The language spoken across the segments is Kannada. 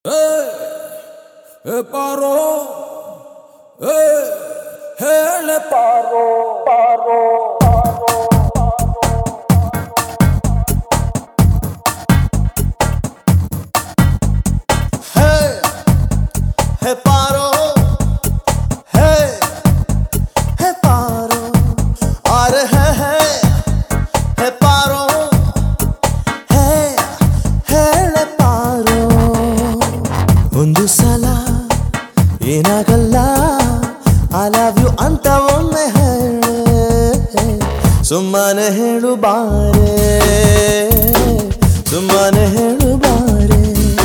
ಏ ಪಾರೋ ಏ ಹೇಳೆ ಪಾರೋ ಪಾರೋ Hey, hey paro, hey, hey paro, अरे hey hey, hey paro, hey, ಹೇಳೆ ಪಾರೋ ಒಂದು ಸಲ ಏನಾಗಲ್ಲ ಐ ಲವ್ ಯು ಅಂತ ಒಮ್ಮೆ ಹೇಳೆ ಸುಮ್ಮನೆ ಹೇಳು ಬಾರೆ ಸುಮ್ಮನೆ ಹೇಳು ಬಾರೆ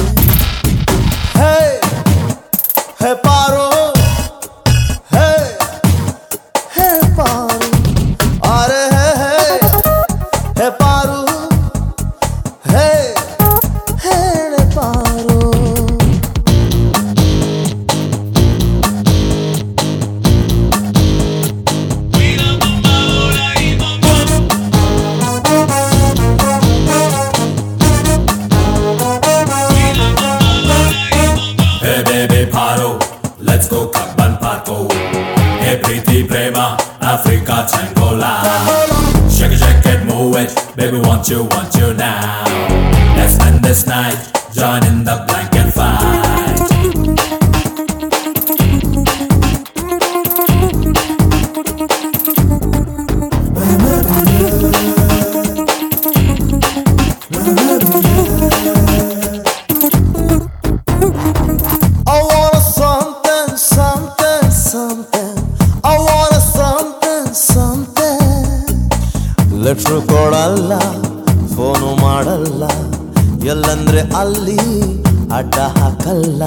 Hey, hey paro, hey, hey paro, are hey hey, hey paro, hey, hey paro. Hey baby paro, let's go Kabban Parko. Hey Preeti Prema, Africa Tangola. Shake it, shake it, move it, baby want you, want you now. Let's spend this night, join in the blanket fight. I want something, something, something. I want something, something. Letter ಕೊಡಲ್ಲ ಫೋನು ಮಾಡಲ್ಲ ಎಲ್ಲಂದ್ರೆ ಅಲ್ಲಿ ಅಡ್ಡ ಹಾಕಲ್ಲ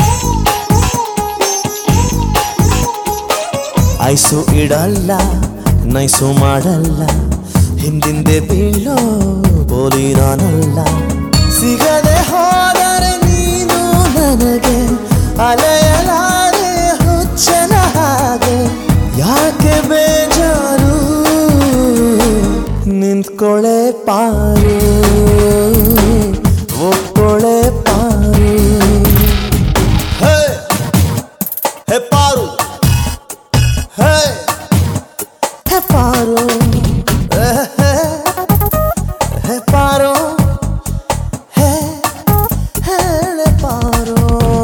ಐಸು ಇಡಲ್ಲ ನೈಸು ಮಾಡಲ್ಲ ಹಿಂದಿಂದೆ ಬೀಳೋ ಬೋಲಿ ನಾನಲ್ಲ ಸಿಗದೆ ಹೋದರೆ ನೀನು ನನಗೆ ಅಲೆಯಲಾರೆ ಹುಚ್ಚನ ಹಾಗೆ ಯಾಕೆ ಬೇಜಾರು ನಿಂತ್ಕೊಳೆ ಪಾರು ಒಪ್ಕೊಳೆ ಪಾರು ಹೇ ಹೇ ಪಾರು ಹೇ ಹೇ ಪಾರು ಹೇ ಹೇ ಹೇ ಪಾರು ಹೇ ಹೇಳೆ ಪಾರು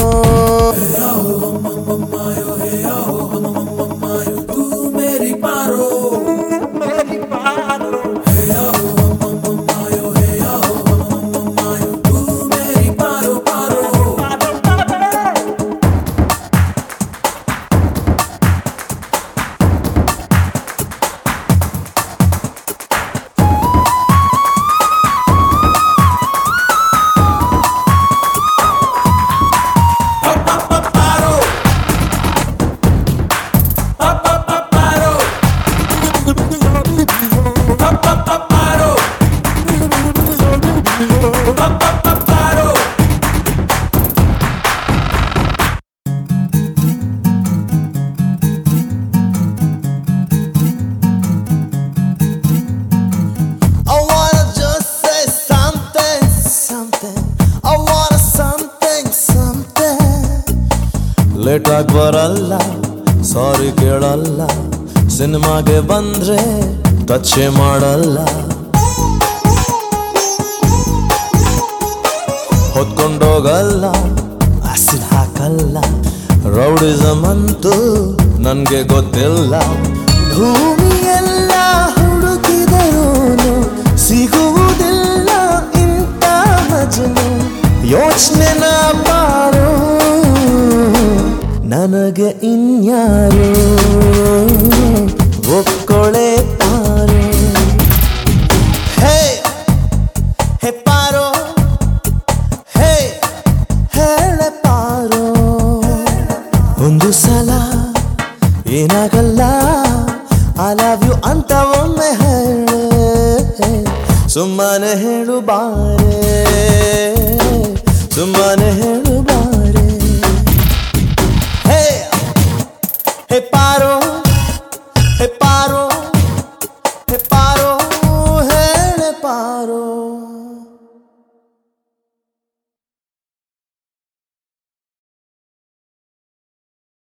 I wanna just say something, something. I wanna something, something. Late ಆಗಿ ಬರಲ್ಲ ಸಾರಿ ಕೇಳಲ್ಲ ಸಿನಿಮಾಗೆ ಬಂದ್ರೆ ಟಚ್ಚೆ ಮಾಡಲ್ಲ ಹೊತ್ಕೊಂಡೋಗಲ್ಲ ಆಸಿಡ್ ಹಾಕಲ್ಲ ರೌಡಿಸಮ್ ಅಂತೂ ನನ್ಗೆ ಗೊತ್ತಿಲ್ಲ ಭೂಮಿಯೆಲ್ಲ ಹುಡುಕಿದರೋನು ಸಿಗುವುದಿಲ್ಲ ಇಂಥ ಮಜನು ಯೋಚನೆನ ಬಾರೋ ನನಗೆ ಇನ್ಯಾರು ಒಕ್ಕೊಳೆ ಪಾರು ಹೇ ಹೇ ಪಾರೋ ಹೇ ಹೇಳೆ ಪಾರೋ ಒಂದು ಸಲ ಏನಾಗಲ್ಲ ಐ ಲವ್ ಯು ಅಂತ ಒಮ್ಮೆ ಹೇಳೆ ಸುಮ್ಮನೆ ಹೇಳು ಬಾರೆ ಸುಮ್ಮನೆ ಹೇಳು ಬಾರೆ ಹೇ ಹೇ ಪಾರೋ